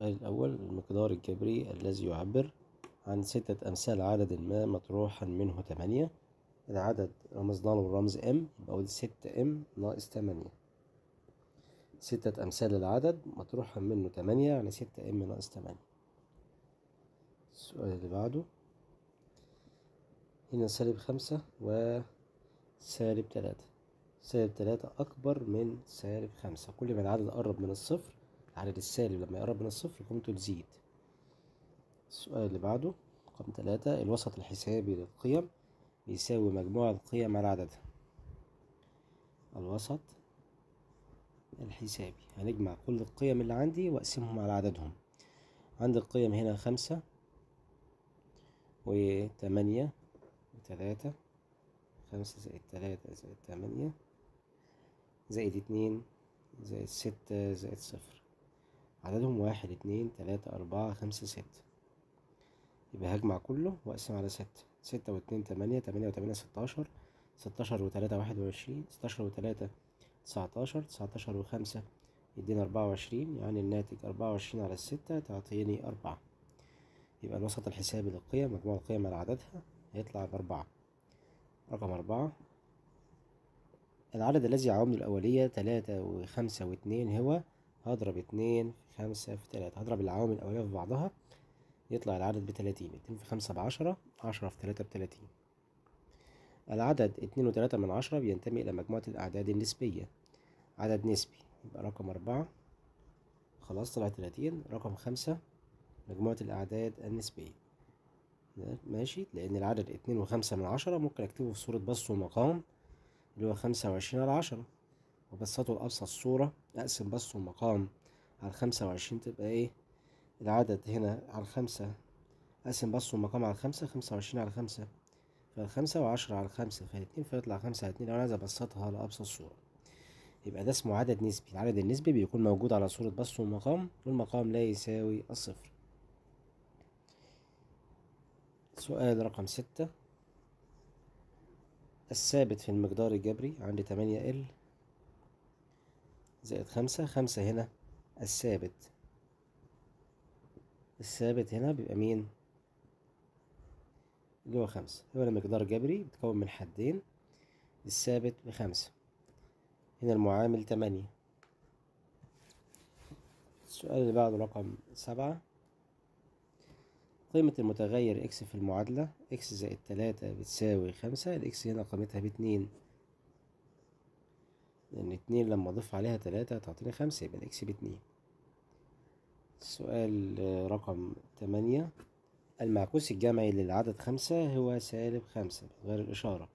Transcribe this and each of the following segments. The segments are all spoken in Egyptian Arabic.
السؤال الأول المقدار الجبري الذي يعبر عن ستة أمثال عدد ما مطروحا منه تمانية العدد رمزنا له بالرمز M يبقى أقول ستة M ناقص تمانية ستة أمثال العدد مطروحا منه تمانية يعني ستة M ناقص تمانية السؤال اللي بعده هنا سالب خمسة وسالب تلاتة سالب تلاتة أكبر من سالب خمسة كل ما العدد قرب من الصفر العدد السالب لما يقرب من الصفر قيمته تزيد السؤال اللي بعده رقم تلاتة الوسط الحسابي للقيم بيساوي مجموع القيم على عددها الوسط الحسابي هنجمع كل القيم اللي عندي واقسمهم على عددهم عندي القيم هنا خمسة وتمانية وتلاتة خمسة زائد تلاتة زائد تمانية زائد اتنين زائد ستة زائد صفر عددهم واحد اتنين تلاتة أربعة خمسة ستة يبقى هجمع كله وأقسم على ستة ستة واتنين تمانية تمانية وتمانية ستاشر ستاشر وتلاتة واحد وعشرين ستاشر وتلاتة تسعتاشر تسعتاشر وخمسة يدينا أربعة وعشرين يعني الناتج أربعة وعشرين على الستة تعطيني أربعة يبقى الوسط الحسابي للقيم مجموع القيم على عددها هيطلع بأربعة رقم أربعة العدد الذي يعاونه الأولية تلاتة وخمسة واتنين هو هضرب اتنين في خمسة في تلاتة هضرب العوامل الأولية في بعضها يطلع العدد بتلاتين اتنين في خمسة بعشرة عشرة في تلاتة بتلاتين العدد اتنين وتلاتة من عشرة بينتمي إلى مجموعة الأعداد النسبية عدد نسبي يبقى رقم أربعة خلاص طلع تلاتين رقم خمسة مجموعة الأعداد النسبية ماشي لأن العدد اتنين وخمسة من عشرة ممكن أكتبه في صورة بسط ومقام اللي هو خمسة وعشرين على عشرة وبسطه لأبسط صورة أقسم بسط ومقام على خمسة وعشرين تبقى إيه العدد هنا على خمسة أقسم بسط ومقام على خمسة خمسة وعشرين على خمسة فالخمسة وعشرة على خمسة فالاتنين فيطلع خمسة على اتنين لو أنا عايز أبسطها لأبسط صورة يبقى ده اسمه عدد نسبي العدد النسبي بيكون موجود على صورة بسط ومقام والمقام لا يساوي الصفر سؤال رقم ستة الثابت في المقدار الجبري عندي تمانية ال زائد خمسة خمسة هنا الثابت الثابت هنا بيبقى مين اللي هو خمسة هو المقدار جبري بيتكون من حدين الثابت بخمسة هنا المعامل تمانية السؤال اللي بعده رقم سبعة قيمة المتغير اكس في المعادلة اكس زائد تلاتة بتساوي خمسة الاكس هنا قيمتها باتنين لأن اتنين لما أضيف عليها تلاتة تعطيني خمسة يبقى الاكس باتنين السؤال رقم تمانية المعكوس الجمعي للعدد خمسة هو سالب خمسة بغير الإشارة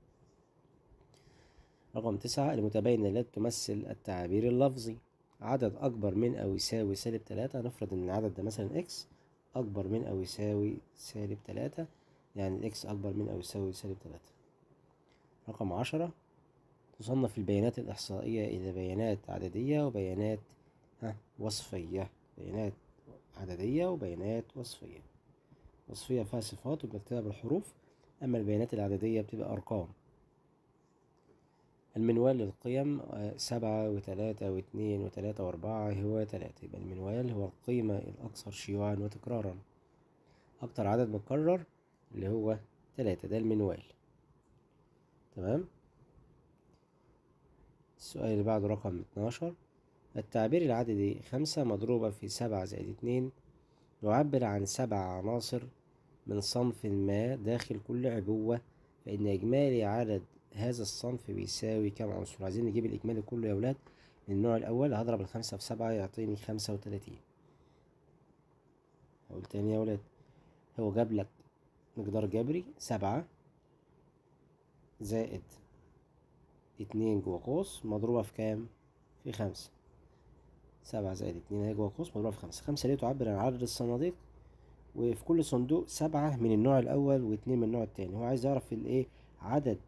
رقم تسعة المتباينة التي تمثل التعبير اللفظي عدد أكبر من أو يساوي سالب تلاتة نفرض إن العدد ده مثلا إكس أكبر من أو يساوي سالب تلاتة يعني الإكس أكبر من أو يساوي سالب تلاتة رقم عشرة تصنف البيانات الإحصائية إلى بيانات عددية وبيانات ها وصفية بيانات عددية وبيانات وصفية وصفية فيها صفات وبنكتبها بالحروف أما البيانات العددية بتبقى أرقام المنوال للقيم سبعة وتلاتة واتنين وتلاتة وأربعة هو تلاتة يبقى المنوال هو القيمة الأكثر شيوعا وتكرارا أكتر عدد متكرر اللي هو تلاتة ده المنوال تمام السؤال اللي بعده رقم اتناشر التعبير العددي خمسة مضروبة في سبعة زائد اتنين يعبر عن سبع عناصر من صنف ما داخل كل عبوة فإن إجمالي عدد هذا الصنف بيساوي كم عنصر عايزين نجيب الإجمالي كله يا ولاد من النوع الأول هضرب الخمسة في سبعة يعطيني خمسة وتلاتين هقول تاني يا ولاد هو جاب لك مقدار جبري سبعة زائد اتنين جوه قوس مضروبة في كام؟ في خمسة سبعة زائد اتنين اهي جوه قوس مضروبة في خمسة خمسة دي تعبر عن عدد الصناديق وفي كل صندوق سبعة من النوع الأول واتنين من النوع التاني هو عايز يعرف الإيه عدد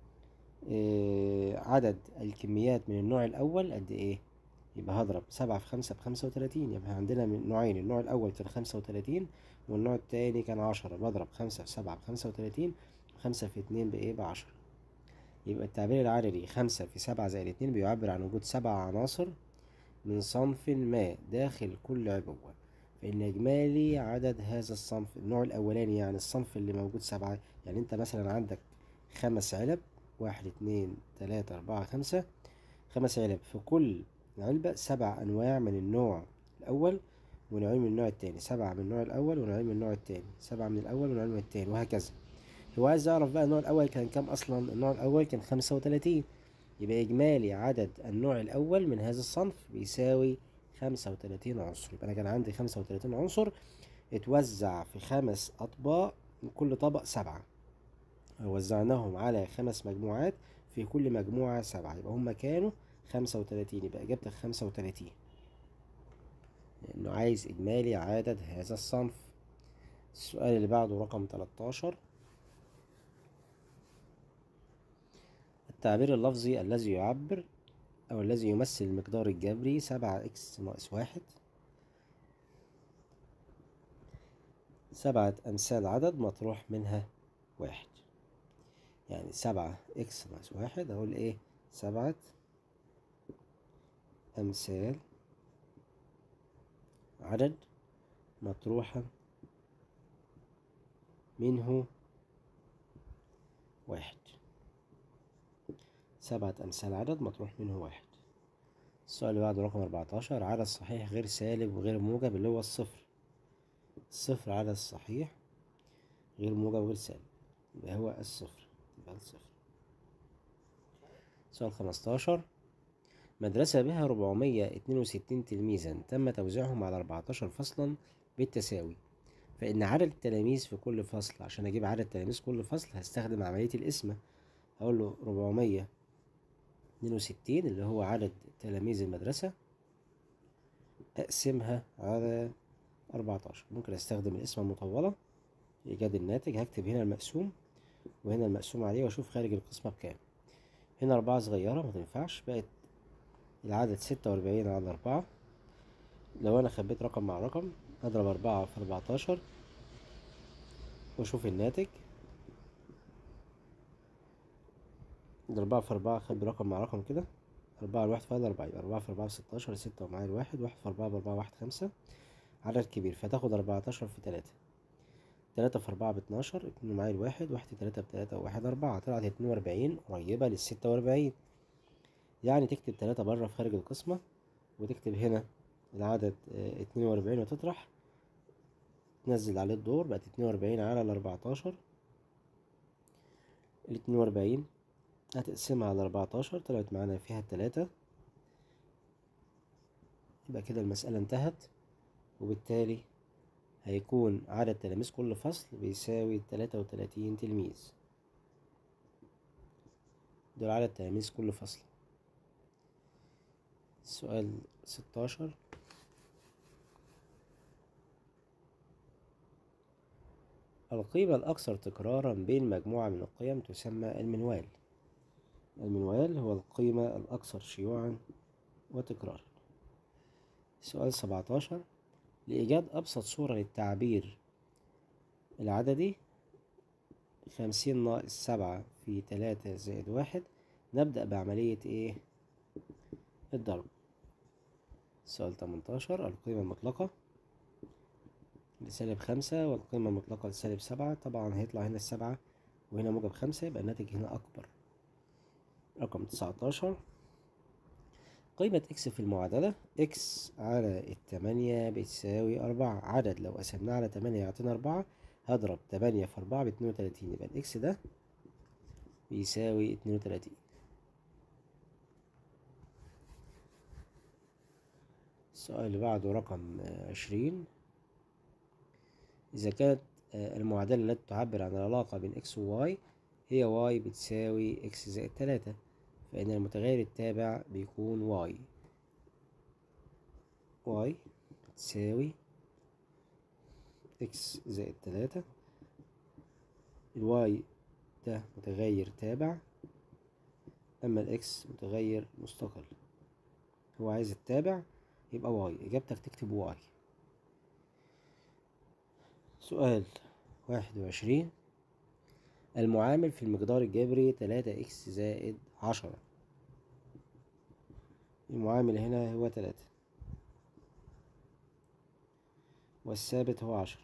إيه عدد الكميات من النوع الأول قد إيه يبقى هضرب سبعة في خمسة بخمسة وتلاتين يبقى عندنا من نوعين النوع الأول كان خمسة وتلاتين والنوع التاني كان عشرة بضرب خمسة في سبعة بخمسة وتلاتين خمسة في اتنين بإيه بعشرة يبقى التعبير العددي خمسة في سبعة زائد اتنين بيعبر عن وجود سبع عناصر من صنف ما داخل كل عبوة فإن إجمالي عدد هذا الصنف النوع الأولاني يعني الصنف اللي موجود سبعة يعني أنت مثلا عندك خمس علب واحد اتنين تلاتة أربعة خمسة خمس علب في كل علبة سبع أنواع من النوع الأول ونوعين من النوع التاني سبعة من النوع الأول ونوعين من النوع التاني سبعة من الأول ونوعين من التاني وهكذا هو عايز يعرف بقى النوع الأول كان كام أصلا النوع الأول كان خمسة وتلاتين يبقى إجمالي عدد النوع الأول من هذا الصنف بيساوي خمسة وتلاتين عنصر يبقى أنا كان عندي خمسة وتلاتين عنصر اتوزع في خمس أطباق كل طبق سبعة وزعناهم على خمس مجموعات في كل مجموعة سبعة يبقى هما كانوا خمسة وتلاتين يبقى إجابتك خمسة وتلاتين لأنه عايز إجمالي عدد هذا الصنف السؤال اللي بعده رقم تلاتاشر التعبير اللفظي الذي يعبر أو الذي يمثل المقدار الجبري سبعة إكس ناقص واحد سبعة أمثال عدد مطروح منها واحد يعني سبعة إكس ناقص واحد أقول إيه سبعة أمثال عدد مطروحا منه واحد سبعة أمثال عدد مطروح منه واحد السؤال اللي بعده رقم أربعتاشر عدد صحيح غير سالب وغير موجب اللي هو الصفر الصفر عدد صحيح غير موجب وغير سالب يبقى هو الصفر يبقى الصفر سؤال خمستاشر مدرسة بها ربعمية اتنين وستين تلميذا تم توزيعهم على أربعتاشر فصلا بالتساوي فإن عدد التلاميذ في كل فصل عشان أجيب عدد تلاميذ كل فصل هستخدم عملية القسمة هقول له ربعمية اتنين وستين اللي هو عدد تلاميذ المدرسة أقسمها على أربعتاشر ممكن أستخدم القسمة المطولة إيجاد الناتج هكتب هنا المقسوم وهنا المقسوم عليه وأشوف خارج القسمة بكام هنا أربعة صغيرة متنفعش بقت العدد ستة وأربعين على أربعة لو أنا خبيت رقم مع رقم أضرب أربعة في أربعتاشر وأشوف الناتج أربعة في أربعة خبي رقم مع رقم كده أربعة الواحد فيها أربعة يبقى أربعة في أربعة بستاشر ستة ومعايا الواحد واحد في أربعة بأربعة واحد خمسة عدد كبير فتاخد أربعتاشر في تلاتة تلاتة في أربعة باتناشر اتنين معايا الواحد واحد تلاتة بتلاتة وواحد أربعة طلعت اتنين وأربعين قريبة للستة وأربعين يعني تكتب تلاتة برا في خارج القسمة وتكتب هنا العدد اتنين وأربعين وتطرح تنزل عليه الدور بقت اتنين وأربعين على الأربعتاشر الاتنين وأربعين هتقسمها على أربعتاشر طلعت معانا فيها التلاتة يبقى كده المسألة انتهت وبالتالي هيكون عدد تلاميذ كل فصل بيساوي تلاتة وتلاتين تلميذ دول عدد تلاميذ كل فصل سؤال ستاشر القيمة الأكثر تكرارا بين مجموعة من القيم تسمى المنوال المنوال هو القيمة الأكثر شيوعا وتكرارا سؤال سبعتاشر لإيجاد أبسط صورة للتعبير العددي خمسين ناقص سبعة في تلاتة زائد واحد نبدأ بعملية إيه؟ الضرب سؤال تمنتاشر القيمة المطلقة لسالب خمسة والقيمة المطلقة لسالب سبعة طبعا هيطلع هنا السبعة وهنا موجب خمسة يبقى الناتج هنا أكبر رقم تسعتاشر قيمة اكس في المعادلة اكس على التمانية بتساوي أربعة عدد لو قسمناه على تمانية يعطينا أربعة هضرب تمانية في أربعة باتنين وتلاتين يبقى الإكس ده بيساوي اتنين وتلاتين السؤال اللي بعده رقم عشرين إذا كانت المعادلة التي تعبر عن العلاقة بين إكس وواي هي واي بتساوي إكس زائد تلاتة فإن المتغير التابع بيكون واي واي بتساوي إكس زائد تلاتة الواي ده متغير تابع أما الإكس متغير مستقل هو عايز التابع يبقى واي إجابتك تكتب واي سؤال واحد وعشرين المعامل في المقدار الجبري تلاتة إكس زائد عشرة المعامل هنا هو تلاتة والثابت هو عشرة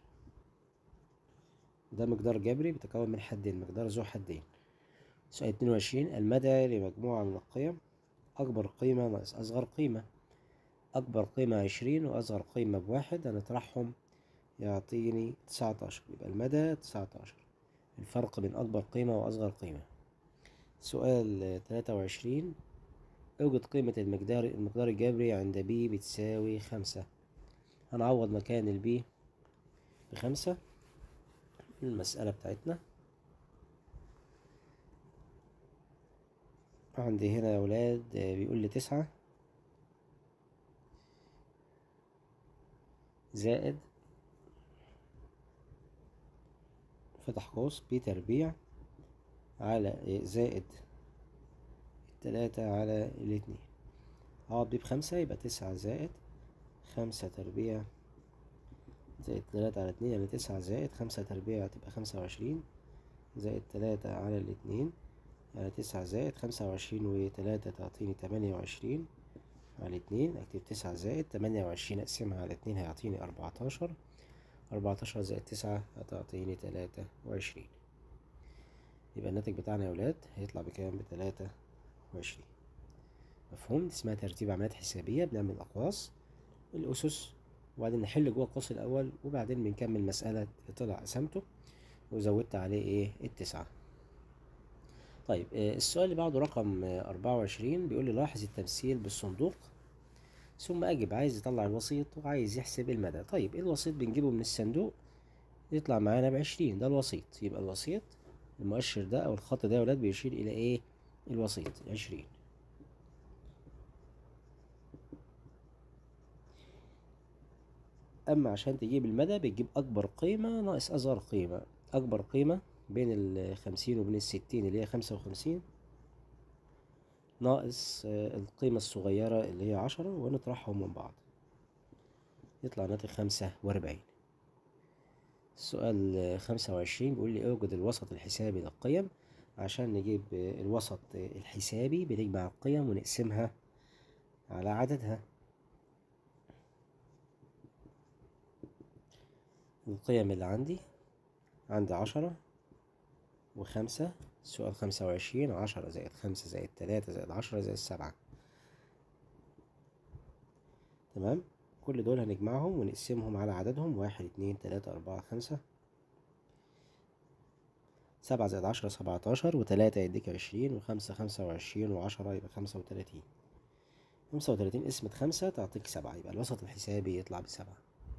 ده مقدار جبري بيتكون من حدين مقدار ذو حدين سؤال اتنين وعشرين المدى لمجموعة من القيم أكبر قيمة ناقص أصغر قيمة أكبر قيمة عشرين وأصغر قيمة بواحد هنطرحهم يعطيني تسعتاشر يبقى المدى تسعتاشر الفرق بين أكبر قيمة وأصغر قيمة سؤال تلاتة وعشرين اوجد قيمة المقدار المقدار الجبري عند بي بتساوي خمسة هنعوض مكان البي بخمسة المسألة بتاعتنا عندي هنا يا ولاد بيقول لي تسعة زائد فتح قوس بي تربيع على زائد التلاتة على الاتنين هقعد بيه بخمسة يبقى تسعة زائد خمسة تربيع زائد تلاتة على اتنين يعني تسعة زائد خمسة تربيع تبقى خمسة وعشرين زائد تلاتة على الاتنين يعني تسعة زائد خمسة وعشرين وتلاتة تعطيني تمانية وعشرين على اتنين اكتب تسعة زائد تمانية وعشرين اقسمها على اتنين هيعطيني اربعتاشر اربعتاشر زائد تسعة هتعطيني تلاتة وعشرين يبقى الناتج بتاعنا يا ولاد هيطلع بكام بتلاتة وعشرين مفهوم دي اسمها ترتيب عمليات حسابية بنعمل أقواس الأسس وبعدين نحل جوه القوس الأول وبعدين بنكمل مسألة اللي طلع قسمته وزودت عليه إيه التسعة طيب السؤال اللي بعده رقم أربعة وعشرين بيقول لي لاحظ التمثيل بالصندوق ثم أجب عايز يطلع الوسيط وعايز يحسب المدى طيب الوسيط بنجيبه من الصندوق يطلع معانا بعشرين ده الوسيط يبقى الوسيط المؤشر ده أو الخط ده يا ولاد بيشير إلى إيه الوسيط عشرين أما عشان تجيب المدى بتجيب أكبر قيمة ناقص أصغر قيمة أكبر قيمة بين الخمسين وبين الستين اللي هي خمسة وخمسين ناقص القيمة الصغيرة اللي هي عشرة ونطرحهم من بعض يطلع ناتج خمسة وأربعين السؤال خمسة وعشرين بيقول لي اوجد الوسط الحسابي للقيم عشان نجيب الوسط الحسابي بنجمع القيم ونقسمها على عددها القيم اللي عندي عندي عشرة وخمسة السؤال خمسة وعشرين عشرة زائد خمسة زائد تلاتة زائد عشرة زائد سبعة تمام كل دول هنجمعهم ونقسمهم على عددهم واحد اتنين تلاتة أربعة خمسة سبعة زائد عشرة سبعتاشر وتلاتة يديك عشرين وخمسة خمسة وعشرين وعشرة يبقى خمسة وتلاتين خمسة وتلاتين قسمة خمسة تعطيك سبعة يبقى الوسط الحسابي يطلع بسبعة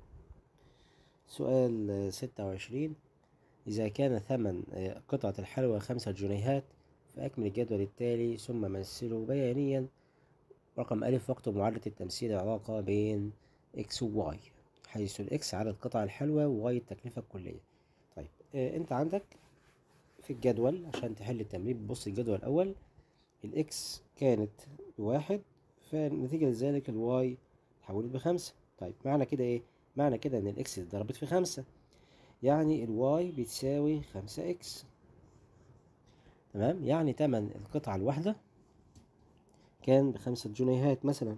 سؤال ستة وعشرين إذا كان ثمن قطعة الحلوى خمسة جنيهات فأكمل الجدول التالي ثم مثله بيانيا رقم ألف واكتب معادلة التمثيل العلاقة بين إكس وواي حيث الإكس عدد قطع الحلوى وواي التكلفة الكلية طيب آه أنت عندك في الجدول عشان تحل التمرين بتبص الجدول الأول الإكس كانت بواحد فنتيجة لذلك الواي اتحولت بخمسة طيب معنى كده إيه؟ معنى كده إن الإكس اتضربت في خمسة يعني الواي بتساوي خمسة إكس تمام يعني تمن القطعة الواحدة كان بخمسة جنيهات مثلا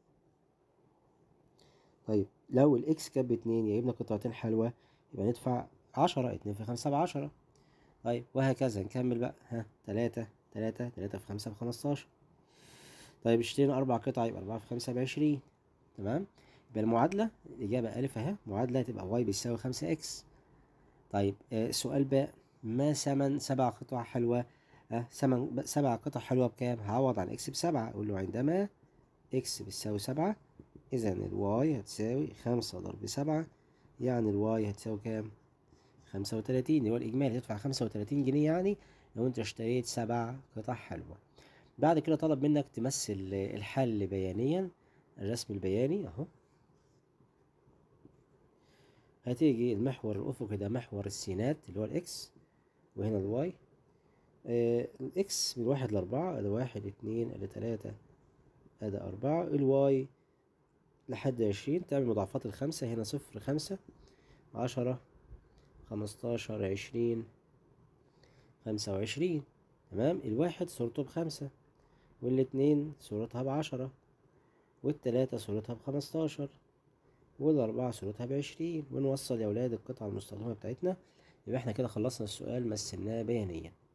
طيب لو الإكس كانت باتنين جايبنا قطعتين حلوى يبقى ندفع عشرة اتنين في خمسة بعشرة طيب وهكذا نكمل بقى ها تلاتة تلاتة تلاتة في خمسة بخمستاشر طيب اشترينا أربع قطع يبقى أربعة في خمسة بعشرين تمام يبقى المعادلة الإجابة ألف أهي معادلة تبقى واي بيساوي خمسة إكس طيب آه السؤال بقى ما ثمن سبع قطع حلوى أه ثمن سبع قطع حلوى بكام؟ هعوض عن إكس بسبعة أقول له عندما إكس بتساوي سبعة إذا الواي هتساوي خمسة ضرب سبعة يعني الواي هتساوي كام؟ خمسة وتلاتين اللي هو الإجمالي تدفع خمسة وتلاتين جنيه يعني لو أنت اشتريت سبع قطع حلوى بعد كده طلب منك تمثل الحل بيانيا الرسم البياني أهو هتيجي المحور الأفقي ده محور السينات اللي هو الإكس وهنا الواي آه الإكس من واحد لأربعة أدي واحد اتنين أدي تلاتة أدي أربعة الواي لحد عشرين تعمل مضاعفات الخمسة هنا صفر خمسة عشرة خمستاشر عشرين خمسة وعشرين تمام الواحد صورته بخمسة والاتنين صورتها بعشرة والتلاتة صورتها بخمستاشر والأربعة صورتها بعشرين ونوصل يا ولاد القطعة المستخدمة بتاعتنا يبقى احنا كده خلصنا السؤال مثلناه بيانيا